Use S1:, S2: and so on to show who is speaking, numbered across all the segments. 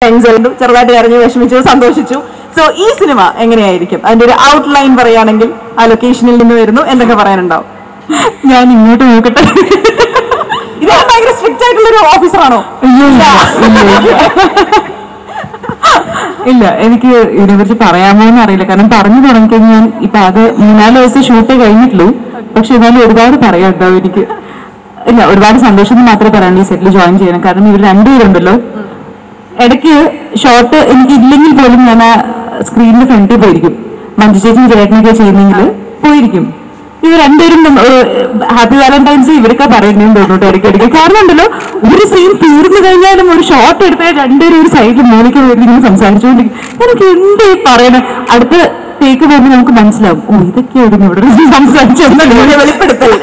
S1: Enjoy ചെറുതായിട്ട് കരഞ്ഞു വിഷമിച്ചു സന്തോഷിച്ചു സോ ഈ സിനിമ എങ്ങനെയായിരിക്കും അതിന്റെ ഒരു ഔട്ട്ലൈൻ പറയുകയാണെങ്കിൽ ആ ലൊക്കേഷനിൽ നിന്ന് വരുന്നു എന്തൊക്കെ പറയാനുണ്ടാവും
S2: ഞാൻ ഇങ്ങോട്ട് നോക്കട്ടെ
S1: ഇത് ഭയങ്കര സ്ട്രിക്റ്റ് ആയിട്ടുള്ള ഒരു ഓഫീസറാണോ
S2: ഇല്ല എനിക്ക് ഇതിനെക്കുറിച്ച് പറയാമോ എന്ന് അറിയില്ല കാരണം പറഞ്ഞു തുടങ്ങിക്കഴിഞ്ഞാൽ ഞാൻ ഇപ്പൊ അത് മൂന്നാല് ദിവസം ഷൂട്ടേ കഴിഞ്ഞിട്ടുള്ളൂ പക്ഷെ എന്നാലും ഒരുപാട് പറയാണ്ടാവും എനിക്ക് ഇല്ല ഒരുപാട് സന്തോഷം എന്ന് മാത്രമേ പറയാനുള്ളൂ ഈ സെറ്റിൽ ജോയിൻ ചെയ്യണം കാരണം ഇവർ രണ്ടുപേരുണ്ടല്ലോ ഇടയ്ക്ക് ഷോട്ട് എനിക്ക് ഇല്ലെങ്കിൽ പോലും ഞാൻ ആ സ്ക്രീനിന്റെ ഫ്രണ്ടിൽ പോയിരിക്കും മഞ്ജു ചേച്ചി ചേട്ടനൊക്കെ ചെയ്യുന്നെങ്കിൽ പോയിരിക്കും ഇവർ രണ്ടുപേരും ഹാപ്പി വാലന്റൈൻസ് ഇവരൊക്കെ പറയുന്നതെന്ന് തോന്നുന്നു ഇടയ്ക്കിടയ്ക്ക് കാരണം ഉണ്ടല്ലോ ഒരു സീൻ തീർന്നു കഴിഞ്ഞാലും ഒരു ഷോട്ട് എടുത്താൽ രണ്ടുപേരും ഒരു സൈഡിൽ മൂലയ്ക്ക് വേണ്ടി ഇങ്ങനെ സംസാരിച്ചുകൊണ്ടിരിക്കും എനിക്ക് എന്ത് ഈ പറയണേ അടുത്ത ടേക്ക് പോകുമ്പോൾ നമുക്ക് മനസ്സിലാവും ഓ ഇതൊക്കെയായിരുന്നു ഇവിടെ സംസാരിച്ചു
S1: വെളിപ്പെടുത്തൽ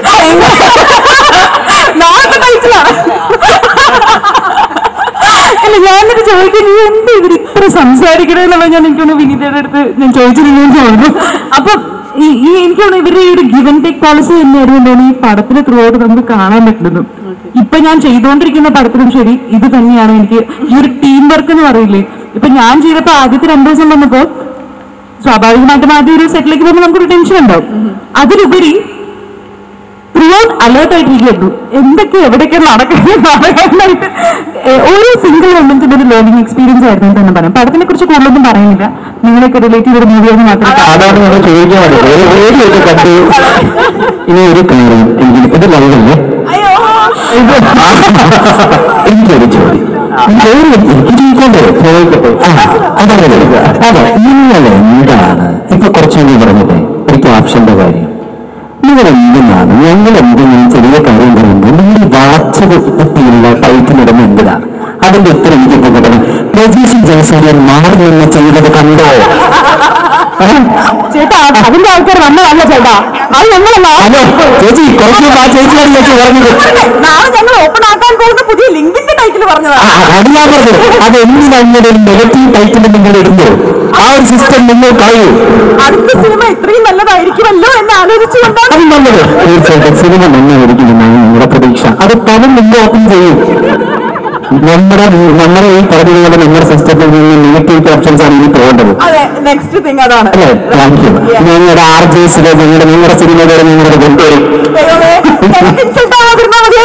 S1: നാളത്തെ ടൈറ്റിലാണ്
S2: അല്ല ഞാനൊരു ചോദിക്കും നീ എന്താ ഇവർ ഇത്ര സംസാരിക്കണേ എന്നുള്ളത് ഞാൻ എനിക്കൊന്ന് വിനീതയുടെ അടുത്ത് ഞാൻ ചോദിച്ചിരുന്നു തോന്നുന്നു അപ്പൊ ഈ ഈ എനിക്ക് തോന്നുന്നു ഇവരുടെ ഈ ഒരു ഗിവൻ ടേക്ക് പോളിസി തന്നെയായിരുന്നു തോന്നുന്നു ഈ പടത്തിൽ ത്രൂ ഔട്ട് നമുക്ക് കാണാൻ പറ്റുന്നത് ഇപ്പൊ ഞാൻ ചെയ്തുകൊണ്ടിരിക്കുന്ന പടത്തിലും ശരി ഇത് തന്നെയാണ് എനിക്ക് ഈ ഒരു ടീം വർക്ക് എന്ന് പറയില്ലേ ഇപ്പൊ ഞാൻ ചെയ്തപ്പോ ആദ്യത്തെ രണ്ടു ദിവസം വന്നപ്പോ സ്വാഭാവികമായിട്ടും ആദ്യം ഒരു സെറ്റിലേക്ക് പോകുമ്പോൾ നമുക്കൊരു ടെൻഷൻ ഉണ്ടാവും അതിലുപരി ത്രൂ ഔട്ട് അലേർട്ട് ആയിട്ടിരിക്കുന്നു എന്തൊക്കെ എവിടെയൊക്കെ നടക്കുന്നത് പറയാനായിട്ട് ഏഹ് ഓരോ സിംഗിൾ മൊമെന്റിന്റെ ഒരു ലേണിംഗ് എക്സ്പീരിയൻസ് ആയിരുന്നു എന്ന് തന്നെ പറയാം പടത്തിനെ കുറിച്ച് കൂടുതലൊന്നും പറയുന്നില്ല നിങ്ങളൊക്കെ റിലേറ്റ് ചെയ്തൊരു മൂവിയാണെന്ന് മാത്രമേ പറയാം.
S3: അതാണ് നമ്മൾ ചോദിക്കാൻ വേണ്ടത് റേഡിയൊക്കെ കണ്ടു ഇനി ഒരു കാര്യം എനിക്ക് ഇത് ലവല്ലേ
S1: അയ്യോ
S3: എനിക്കൊരു ചോദ്യം ചോദ്യം എനിക്ക് ചോദിക്കണ്ടേ ചോദിക്കട്ടെ അതാണ് അതെ നിങ്ങൾ എന്താണ് ഇപ്പൊ കുറച്ചുകൂടി പറഞ്ഞത് ഒരു ക്യാപ്ഷന്റെ കാര്യം നിങ്ങൾ എന്തിനാണ് ഞങ്ങൾ എന്തെങ്കിലും ചെറിയ കാര്യം പറയുമ്പോൾ നിങ്ങൾ വാച്ചത് പറ്റിയുള്ള ടൈപ്പിലിടുന്ന എന്തിനാണ് അതിന്റെ ഉത്തരം എനിക്ക് ഇപ്പൊ കിട്ടണം പ്രജീഷ് ജയസൂര്യൻ മാറി നിന്ന് ചെയ്തത് കണ്ടോ ഏ?
S2: ചേട്ടാ അതിന്റെ ആൾക്കാർ നമ്മളല്ല ചേട്ടാ അത് നമ്മളല്ല
S3: ഹലോ ചേച്ചി കുറച്ച് മുമ്പ് ആ ചേച്ചിയോട് ചേച്ചി പറഞ്ഞത്
S1: നാളെ ഞങ്ങൾ ഓപ്പൺ ആക്കാൻ പോകുന്ന പുതിയ ലിങ്കിന്റെ ടൈറ്റിൽ
S3: ആ,
S1: പറഞ്ഞതാണ്
S3: അത് ഞാൻ പറഞ്ഞത് അത് എന്തിനാണ് ഒരു നെഗറ്റീവ് ടൈറ്റിൽ നിങ്ങൾ ഇടുന്നത് ആ ഒരു സിസ്റ്റം നിങ്ങൾ പറയൂ
S1: അടുത്ത സിനിമ ഇത്രയും നല്ലതായിരിക്കുമല്ലോ എന്ന് ആലോചിച്ചുകൊണ്ടാണ്
S3: അത് നല്ലത് തീർച്ചയായിട്ടും സിനിമ നന്നായിരിക്കുമെന്നാണ് നിങ്ങളുടെ പ്രതീക്ഷ അത് പണം മുമ്പ് ഓപ്പൺ ചെയ്യും നമ്മുടെ നമ്മുടെ ഈ പറഞ്ഞതുപോലെ നമ്മുടെ സിസ്റ്റത്തിൽ നിന്ന് നെഗറ്റീവ് ഓപ്ഷൻസ് ആണ് ഇനി പോകേണ്ടത്
S1: അതെ നെക്സ്റ്റ് തിങ് അതാണ്
S3: അല്ലേ താങ്ക് യു നിങ്ങളുടെ ആർ ജെ സിലെ നിങ്ങളുടെ നിങ്ങളുടെ സിനിമയുടെ നിങ്ങളുടെ കൊണ്ടുവരും
S1: ദൈവമേ, എനിക്ക് insult ആവാതിരുന്നാ മതി.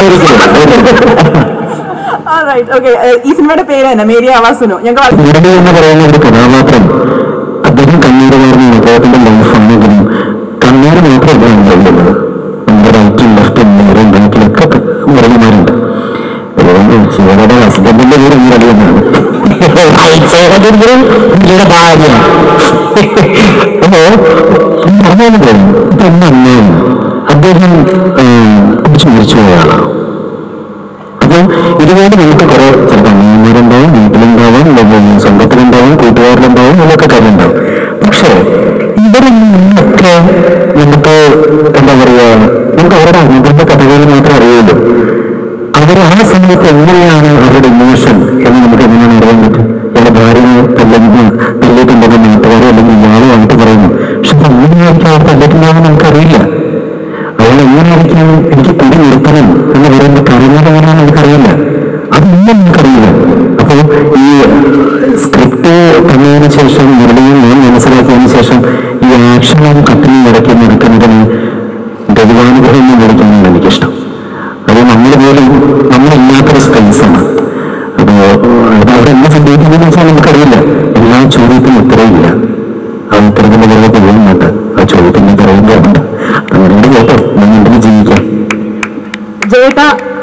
S1: Alright, okay. ഏഹ്, ഈ സിനിമയുടെ പേര് തന്നെ മേരി ആവാസുനു ഞങ്ങൾ
S3: മുരളി എന്ന് പറയുന്ന ഒരു കഥാപാത്രം അദ്ദേഹം കണ്ണീര് കാരണം അദ്ദേഹത്തിന്റെ ലൈഫാണെങ്കിലും കണ്ണീര് മാത്രമല്ല ഉണ്ടാവുന്നത് നമ്മുടെ റൈറ്റും ലെഫ്റ്റും നേരും ബാക്കിലൊക്കെ മുരളിമാരുണ്ട് അതുകൊണ്ട് ശിവയുടെ ഹസ്ബൻഡിന്റെ പേര് മുരളി എന്നാണ് പുള്ളിയുടെ ഭാര്യ അപ്പോ പറഞ്ഞാലും പോലും ഇപ്പൊ എന്നെ അദ്ദേഹം കുറിച്ച് മരിച്ചു പോയ ആളാണ് അപ്പൊ ഇതുപോലെ നമുക്ക് കുറെ ചിലപ്പോൾ അമ്മമാരുണ്ടാവും വീട്ടിലുണ്ടാവും അല്ലെങ്കിൽ സ്വന്തത്തിലുണ്ടാവും കൂട്ടുകാരിലുണ്ടാവും എന്നൊക്കെ കാര്യമുണ്ടാവും പക്ഷേ ഇവരൊക്കെ നമുക്ക് എന്താ പറയാ നമുക്ക് അവരുടെ അനുബന്ധ കഥകൾ മാത്രമേ അറിയുള്ളൂ അവർ ആ സമയത്ത് എങ്ങനെയാണ് അവരുടെ ഇമോഷൻ എന്ന് നമുക്ക് എങ്ങനെയാണ് അറിയാൻ പറ്റും ഇയാളുടെ ഭാര്യയെ തല്ലെങ്കിൽ തല്ലിയിട്ടുണ്ടെന്ന് നാട്ടുകാരോ അല്ലെങ്കിൽ ഇയാളുമായിട്ട് പറയുന്നു പക്ഷെ അത് എങ്ങനെയായിരിക്കും അവർ തല്ലിയിട്ടുണ്ടാവുമെന്ന് നമുക്കറിയില്ല അയാൾ എങ്ങനെയായിരിക്കും എനിക്ക് കുടി നിർത്തണം എന്ന് പറയുന്ന കാര്യങ്ങൾ എങ്ങനെയാണെന്ന് നമുക്കറിയില്ല അതൊന്നും നമുക്കറിയില്ല അപ്പോൾ ഈ സ്ക്രിപ്റ്റ് തന്നതിന് ശേഷം മുരളിയും ഞാൻ മനസ്സിലാക്കിയതിന് ശേഷം ഈ ആക്ഷനും കട്ടിലും ഇടയ്ക്ക് നടക്കുന്നതിന് ദൈവാനുഗ്രഹം എന്ന് വിളിക്കുന്നതാണ് എനിക്കിഷ്ടം അത് നമ്മൾ പോലും നമ്മളില്ലാത്തൊരു സ്പേസാണ് അപ്പോൾ അത് അവിടെ എന്ത് സംഭവിക്കുന്നതെന്ന് വെച്ചാൽ നമുക്കറിയില്ല എല്ലാ ചോദ്യത്തിനും ഉത്തരവില്ല ആ ഉത്തരത്തിന്റെ പുറകെ പോകുന്നുണ്ട് ആ ചോദ്യത്തിന്റെ പുറകെ പോകുന്നുണ്ട് അങ്ങനെ കേട്ടോ നമ്മൾ ജീവിക്കാം
S1: ജേട്ട